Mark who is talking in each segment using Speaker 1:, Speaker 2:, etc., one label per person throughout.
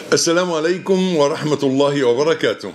Speaker 1: السلام عليكم ورحمة الله وبركاته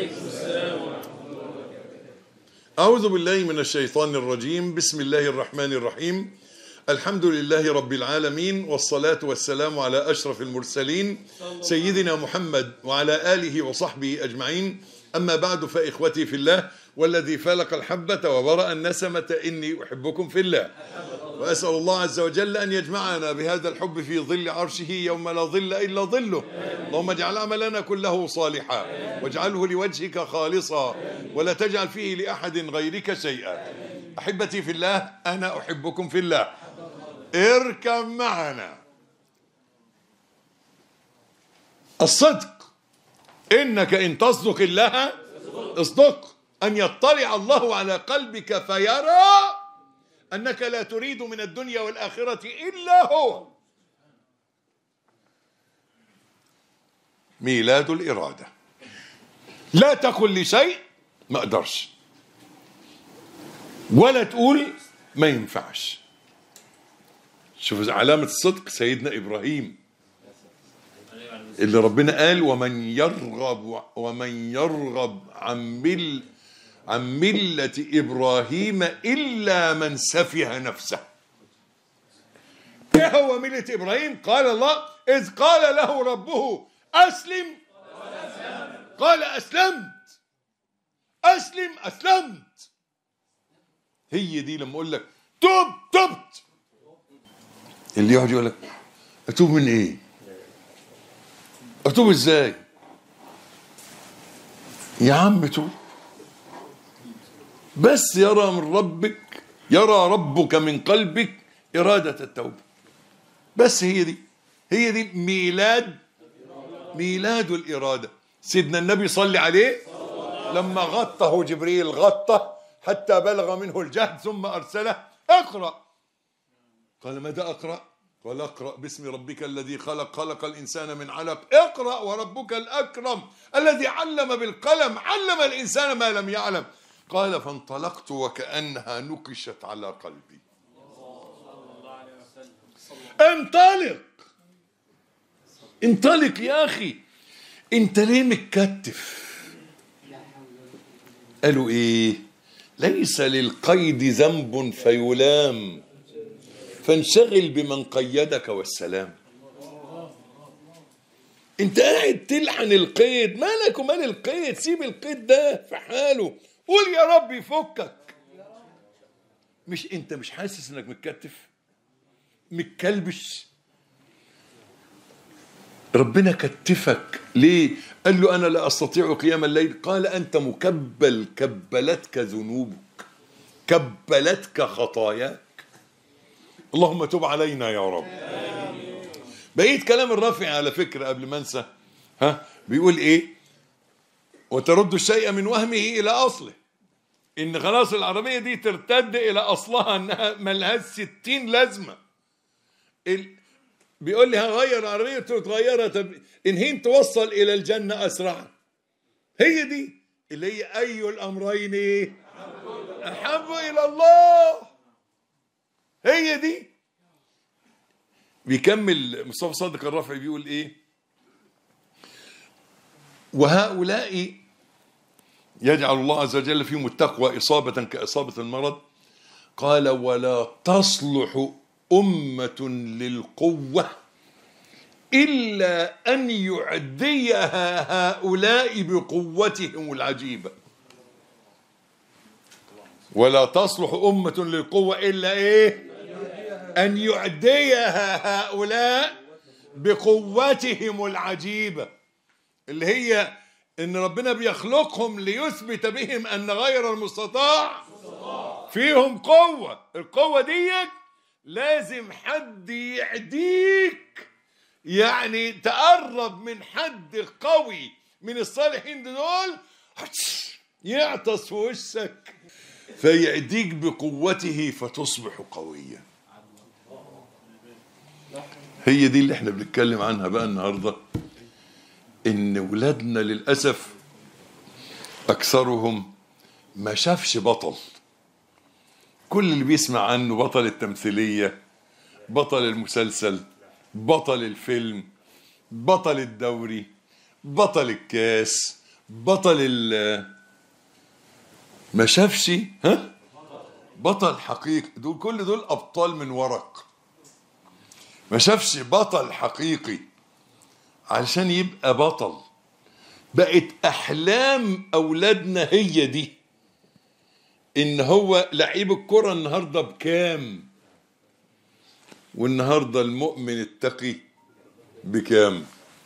Speaker 1: أعوذ بالله من الشيطان الرجيم بسم الله الرحمن الرحيم الحمد لله رب العالمين والصلاة والسلام على أشرف المرسلين سيدنا محمد وعلى آله وصحبه أجمعين أما بعد فإخوتي في الله والذي فلق الحبة وبرأ النسمة إني أحبكم في الله وأسأل الله عز وجل أن يجمعنا بهذا الحب في ظل عرشه يوم لا ظل إلا ظله اللهم اجعل عملنا كله صالحا واجعله لوجهك خالصا ولا تجعل فيه لأحد غيرك شيئا أحبتي في الله أنا أحبكم في الله اركب معنا الصدق إنك إن تصدق الله اصدق أن يطلع الله على قلبك فيرى أنك لا تريد من الدنيا والآخرة إلا هو ميلاد الإرادة لا تقل لشيء ما أقدرش ولا تقول ما ينفعش شوف علامة الصدق سيدنا إبراهيم اللي ربنا قال ومن يرغب ومن يرغب عن مل عن ملة إبراهيم إلا من سفه نفسه إيه هو ملة إبراهيم قال الله إذ قال له ربه أسلم قال أسلمت أسلم أسلمت هي دي لما أقول لك تب تبت اللي يقعد يقول لك أتوب من إيه أتوب إزاي يا عم توب بس يرى من ربك يرى ربك من قلبك إرادة التوبة بس هي دي هي دي ميلاد ميلاد الإرادة سيدنا النبي صلى عليه لما غطه جبريل غطه حتى بلغ منه الجهد ثم أرسله اقرأ قال ماذا أقرأ قال اقرأ باسم ربك الذي خلق خلق الإنسان من علق اقرأ وربك الأكرم الذي علم بالقلم علم الإنسان ما لم يعلم قال فانطلقت وكأنها نكشت على قلبي انطلق انطلق يا أخي انت ليه متكتف قالوا ايه ليس للقيد ذنب فيلام فانشغل بمن قيدك والسلام انت قاعد تلحن القيد مالك ومال القيد سيب القيد ده في حاله قول يا رب يفكك مش انت مش حاسس انك متكتف متكلبش ربنا كتفك ليه قال له انا لا استطيع قيام الليل قال انت مكبل كبلتك ذنوبك كبلتك خطاياك اللهم تب علينا يا رب بقيت كلام الرافع على فكرة قبل ما انسى ها بيقول ايه وترد الشيء من وهمه الى اصله ان خلاص العربية دي ترتد الى اصلها انها ملهاش ستين لازمة ال... بيقول لي هغير العربية قلت له تغيرها طب ان هين توصل الى الجنة اسرع هي دي اللي هي اي الامرين ايه احب الى الله هي دي بيكمل مصطفى صادق الرافعي بيقول ايه وهؤلاء يجعل الله عز وجل فيهم التقوى إصابة كإصابة المرض قال ولا تصلح أمة للقوة إلا أن يعديها هؤلاء بقوتهم العجيبة ولا تصلح أمة للقوة إلا إيه أن يعديها هؤلاء بقوتهم العجيبة اللي هي إن ربنا بيخلقهم ليثبت بهم أن غير المستطاع فيهم قوة القوة دي لازم حد يعديك يعني تقرب من حد قوي من الصالحين دول يعطس في وشك فيعديك بقوته فتصبح قويا هي دي اللي احنا بنتكلم عنها بقى النهارده ان ولادنا للاسف اكثرهم ما شافش بطل كل اللي بيسمع عنه بطل التمثيليه بطل المسلسل بطل الفيلم بطل الدوري بطل الكاس بطل ال ما شافش ها بطل حقيقي دول كل دول ابطال من ورق ما شافش بطل حقيقي علشان يبقى بطل بقت احلام اولادنا هي دي ان هو لعيب الكره النهارده بكام والنهارده المؤمن التقي بكام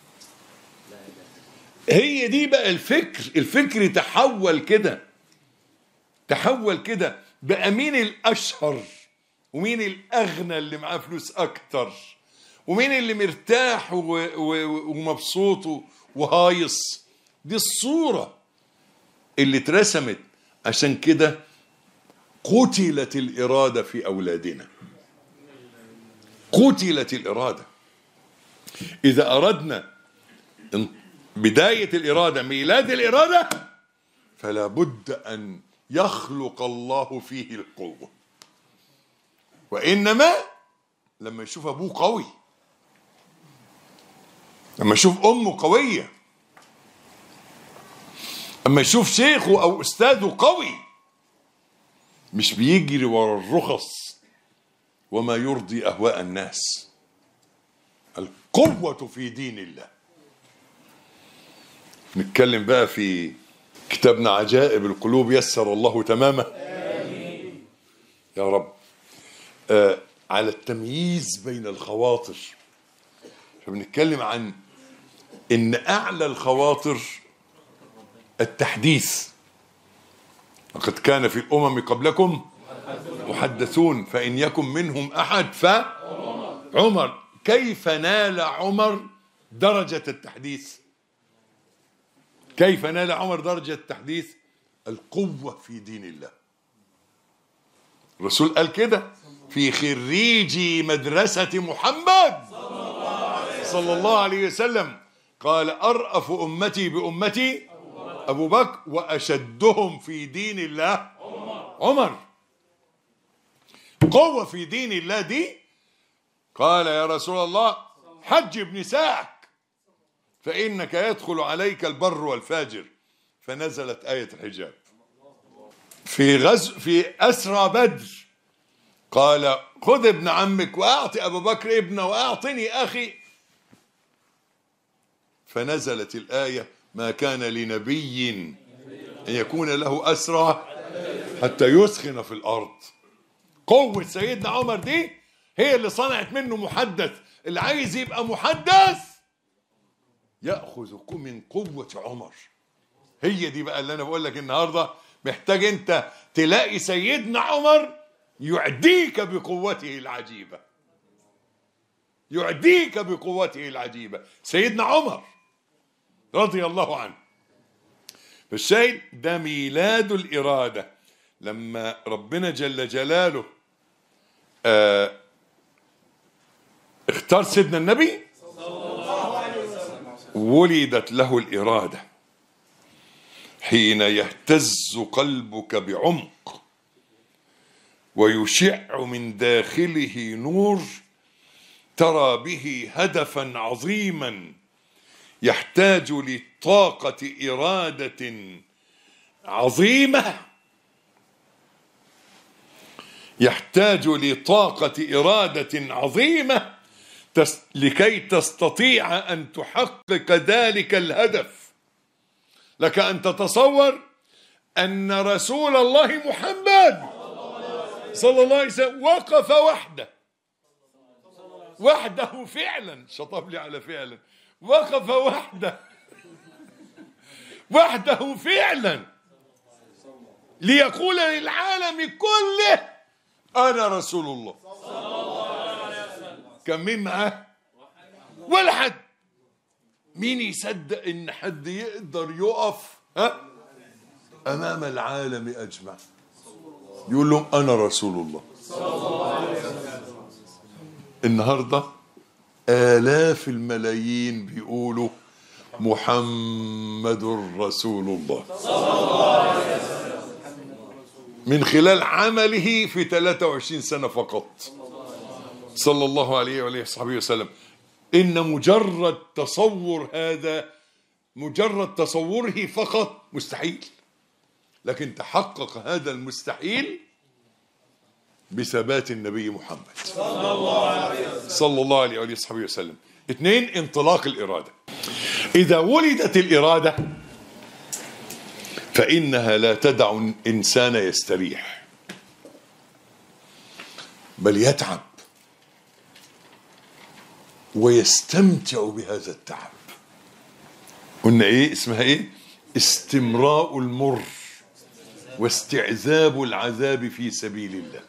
Speaker 1: هي دي بقى الفكر الفكر تحول كده تحول كده بقى مين الاشهر ومين الاغنى اللي معاه فلوس اكتر ومين اللي مرتاح و- و- ومبسوط وهايص دي الصورة اللي اترسمت عشان كده قتلت الإرادة في أولادنا قتلت الإرادة إذا أردنا ان- بداية الإرادة ميلاد الإرادة فلا بد أن يخلق الله فيه القوة وإنما لما يشوف أبوه قوي لما يشوف أمه قوية أما يشوف شيخه أو أستاذه قوي مش بيجري ورا الرخص وما يرضي أهواء الناس القوة في دين الله نتكلم بقى في كتابنا عجائب القلوب يسر الله تمامه يا رب آه على التمييز بين الخواطر فبنتكلم عن ان اعلى الخواطر التحديث لقد كان في الامم قبلكم محدثون فان يكن منهم احد فعمر كيف نال عمر درجه التحديث كيف نال عمر درجه التحديث القوه في دين الله الرسول قال كده في خريجي مدرسه محمد صلى الله عليه وسلم قال أرأف أمتي بأمتي أبو بكر وأشدهم في دين الله عمر قوة في دين الله دي قال يا رسول الله حج ابن ساعك فإنك يدخل عليك البر والفاجر فنزلت آية الحجاب في غزو في أسرى بدر قال خذ ابن عمك وأعطي أبو بكر ابنه وأعطني أخي فنزلت الآية ما كان لنبي أن يكون له أسرى حتى يسخن في الأرض قوة سيدنا عمر دي هي اللي صنعت منه محدث اللي عايز يبقى محدث يأخذ من قوة عمر هي دي بقى اللي أنا بقول لك النهاردة محتاج أنت تلاقي سيدنا عمر يعديك بقوته العجيبة يعديك بقوته العجيبة سيدنا عمر رضي الله عنه فالشاهد ده ميلاد الإرادة لما ربنا جل جلاله آه اختار سيدنا النبي ولدت له الإرادة حين يهتز قلبك بعمق ويشع من داخله نور ترى به هدفا عظيما يحتاج لطاقة إرادة عظيمة يحتاج لطاقة إرادة عظيمة تس لكي تستطيع أن تحقق ذلك الهدف لك أن تتصور أن رسول الله محمد صلى الله عليه وسلم وقف وحده وحده فعلا شطب لي على فعلا وقف وحده وحده فعلا ليقول للعالم كله انا رسول الله كان مين معاه ولا حد مين يصدق ان حد يقدر يقف ها امام العالم اجمع يقول لهم انا رسول الله النهارده آلاف الملايين بيقولوا محمد رسول الله من خلال عمله في 23 سنة فقط صلى الله عليه وعليه وصحبه وسلم إن مجرد تصور هذا مجرد تصوره فقط مستحيل لكن تحقق هذا المستحيل بثبات النبي محمد صلى الله عليه وآله وصحبه وسلم اثنين انطلاق الإرادة إذا ولدت الإرادة فإنها لا تدع الإنسان يستريح بل يتعب ويستمتع بهذا التعب قلنا ايه اسمها ايه استمراء المر واستعذاب العذاب في سبيل الله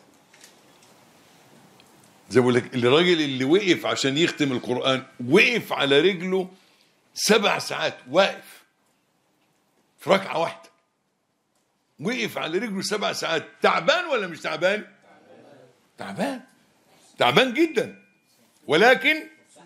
Speaker 1: زي بقول لك الراجل اللي وقف عشان يختم القرآن وقف على رجله سبع ساعات واقف في ركعة واحدة وقف على رجله سبع ساعات تعبان ولا مش تعبان تعبان تعبان جدا ولكن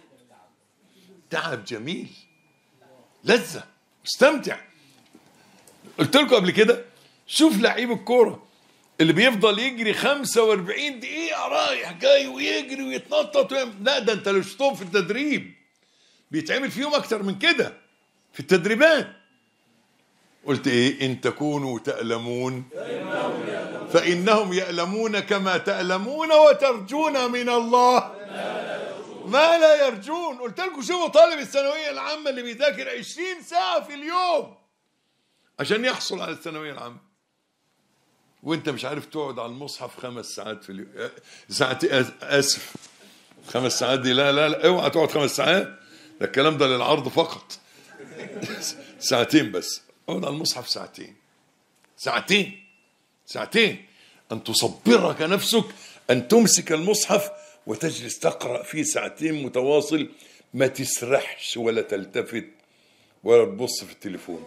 Speaker 1: تعب جميل لذة مستمتع قلت لكم قبل كده شوف لعيب الكورة اللي بيفضل يجري 45 دقيقة رايح جاي ويجري ويتنطط ويعمل- لا ده انت لو شفتهم في التدريب بيتعمل فيهم اكتر من كده في التدريبات قلت ايه ان تكونوا تألمون فإنهم يألمون كما تألمون وترجون من الله ما لا يرجون قلت لكم شوفوا طالب الثانوية العامة اللي بيذاكر 20 ساعة في اليوم عشان يحصل على الثانوية العامة وانت مش عارف تقعد على المصحف خمس ساعات في اليوم ساعتين آس- اسف خمس ساعات دي لا لا لا اوعى تقعد خمس ساعات ده الكلام ده للعرض فقط ساعتين بس اقعد على المصحف ساعتين ساعتين ساعتين أن تصبرك نفسك أن تمسك المصحف وتجلس تقرأ فيه ساعتين متواصل ما تسرحش ولا تلتفت ولا تبص في التليفون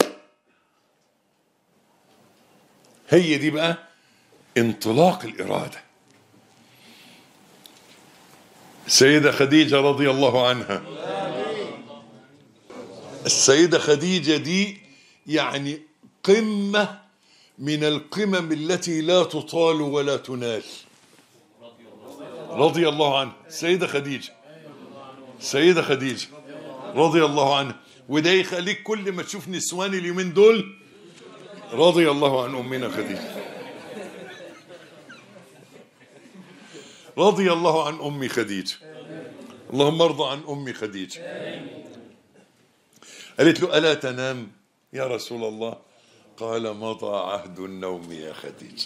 Speaker 1: هي دي بقى انطلاق الإرادة السيدة خديجة رضي الله عنها السيدة خديجة دي يعني قمة من القمم التي لا تطال ولا تنال رضي الله عنها السيدة خديجة السيدة خديجة رضي الله عنها وده يخليك كل ما تشوف نسوان اليومين دول رضي الله عن أمنا خديجة رضي الله عن أمي خديجة اللهم ارضى عن أمي خديجة قالت له ألا تنام يا رسول الله قال مضى عهد النوم يا خديجة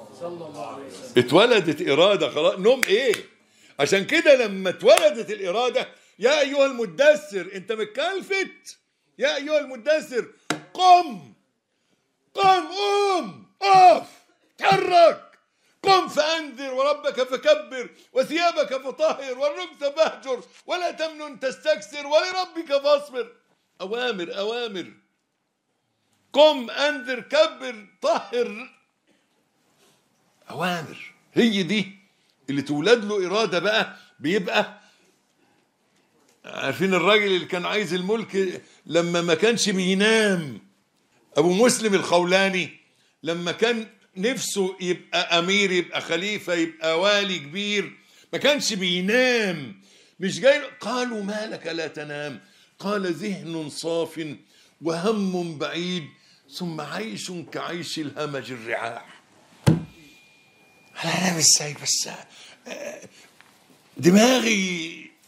Speaker 1: اتولدت إرادة خلاص نوم إيه عشان كده لما اتولدت الإرادة يا أيها المدثر أنت متكلفت يا أيها المدثر قم قم قم قف تحرك قم فأنذر وربك فكبر وثيابك فطهر والرجز فاهجر ولا تمنن تستكثر ولربك فاصبر أوامر أوامر قم أنذر كبر طهر أوامر هي دي اللي تولد له إرادة بقى بيبقى عارفين الراجل اللي كان عايز الملك لما ما كانش بينام أبو مسلم الخولاني لما كان نفسه يبقى أمير يبقى خليفة يبقى والي كبير ما كانش بينام مش جاي قالوا ما لك لا تنام قال ذهن صاف وهم بعيد ثم عيش كعيش الهمج الرعاح انا انام ازاي بس آه، دماغي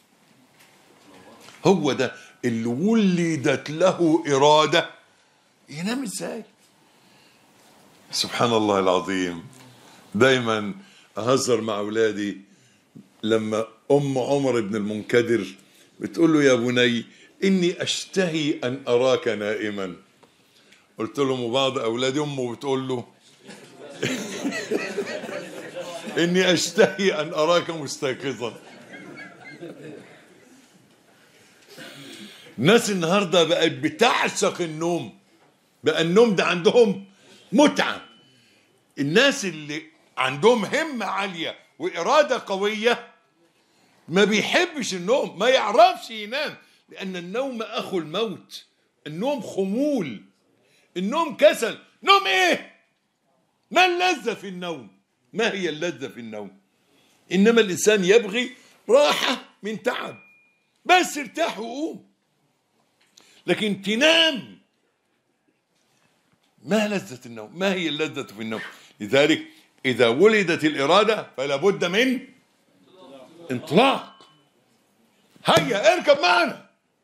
Speaker 1: هو ده اللي ولدت له إرادة ينام ازاي سبحان الله العظيم دايما أهزر مع أولادي لما أم عمر بن المنكدر بتقول له يا بني إني أشتهي أن أراك نائما قلت لهم وبعض أولادي أمه بتقول له إني أشتهي أن أراك مستيقظا الناس النهارده بقت بتعشق النوم بقى النوم ده عندهم متعه الناس اللي عندهم همه عاليه واراده قويه ما بيحبش النوم ما يعرفش ينام لان النوم اخو الموت النوم خمول النوم كسل نوم ايه ما اللذه في النوم ما هي اللذه في النوم انما الانسان يبغي راحه من تعب بس ارتاح وقوم لكن تنام ما لذة النوم ما هي اللذة في النوم لذلك إذا ولدت الإرادة فلا بد من انطلاق هيا اركب معنا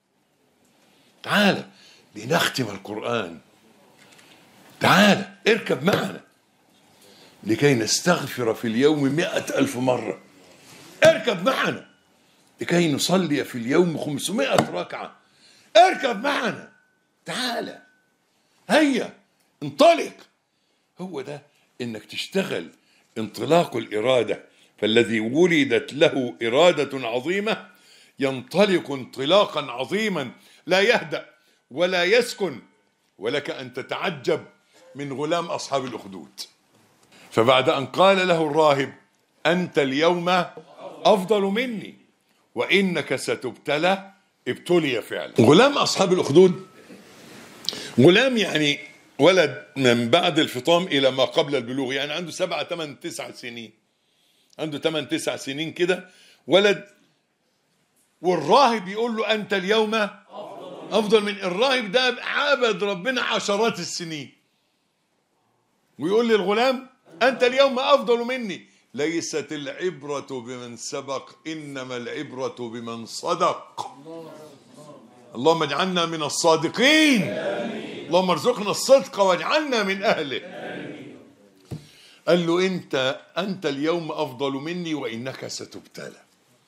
Speaker 1: تعال لنختم القرآن تعال اركب معنا لكي نستغفر في اليوم مئة ألف مرة اركب معنا لكي نصلي في اليوم خمسمائة ركعة اركب معنا تعال هيا انطلق هو ده انك تشتغل انطلاق الإرادة فالذي ولدت له إرادة عظيمة ينطلق انطلاقا عظيما لا يهدأ ولا يسكن ولك أن تتعجب من غلام أصحاب الأخدود فبعد أن قال له الراهب أنت اليوم أفضل مني وإنك ستبتلى ابتلي فعلا غلام أصحاب الأخدود غلام يعني ولد من بعد الفطام إلى ما قبل البلوغ يعني عنده سبعة ثمان تسع سنين عنده ثمان تسع سنين كده ولد والراهب يقول له أنت اليوم أفضل من الراهب ده عابد ربنا عشرات السنين ويقول للغلام أنت اليوم أفضل مني ليست العبرة بمن سبق إنما العبرة بمن صدق اللهم اجعلنا من الصادقين اللهم ارزقنا الصدق واجعلنا من أهله قال له أنت أنت اليوم أفضل مني وإنك ستبتلى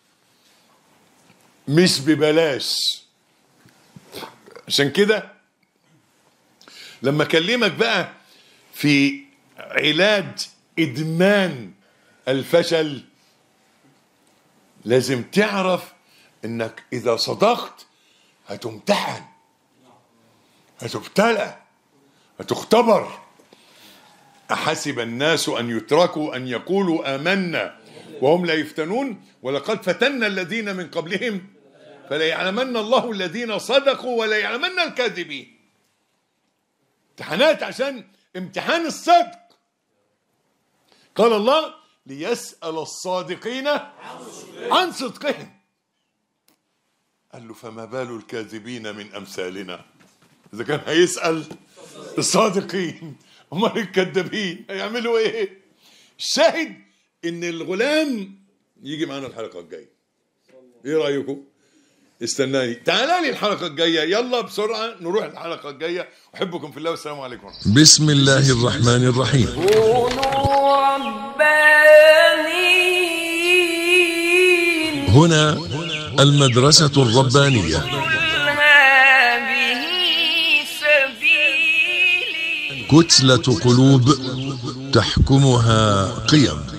Speaker 1: مش ببلاش عشان كده لما اكلمك بقى في علاج ادمان الفشل لازم تعرف انك اذا صدقت هتمتحن هتبتلى هتختبر احسب الناس ان يتركوا ان يقولوا امنا وهم لا يفتنون ولقد فتنا الذين من قبلهم فلا يعلمن الله الذين صدقوا ولا يعلمن الكاذبين امتحانات عشان امتحان الصدق قال الله ليسأل الصادقين عن صدقهم قال له فما بال الكاذبين من أمثالنا إذا كان هيسأل الصادقين امال الكذابين هيعملوا ايه الشاهد ان الغلام يجي معانا الحلقه الجايه ايه رايكم استناني تعالى لي الحلقه الجايه يلا بسرعه نروح الحلقه الجايه احبكم في الله والسلام عليكم ورحمه الله
Speaker 2: بسم الله الرحمن الرحيم
Speaker 3: كونوا ربانيين
Speaker 2: هنا المدرسة الربانية
Speaker 3: قل هذه سبيلي
Speaker 2: كتلة قلوب تحكمها قيم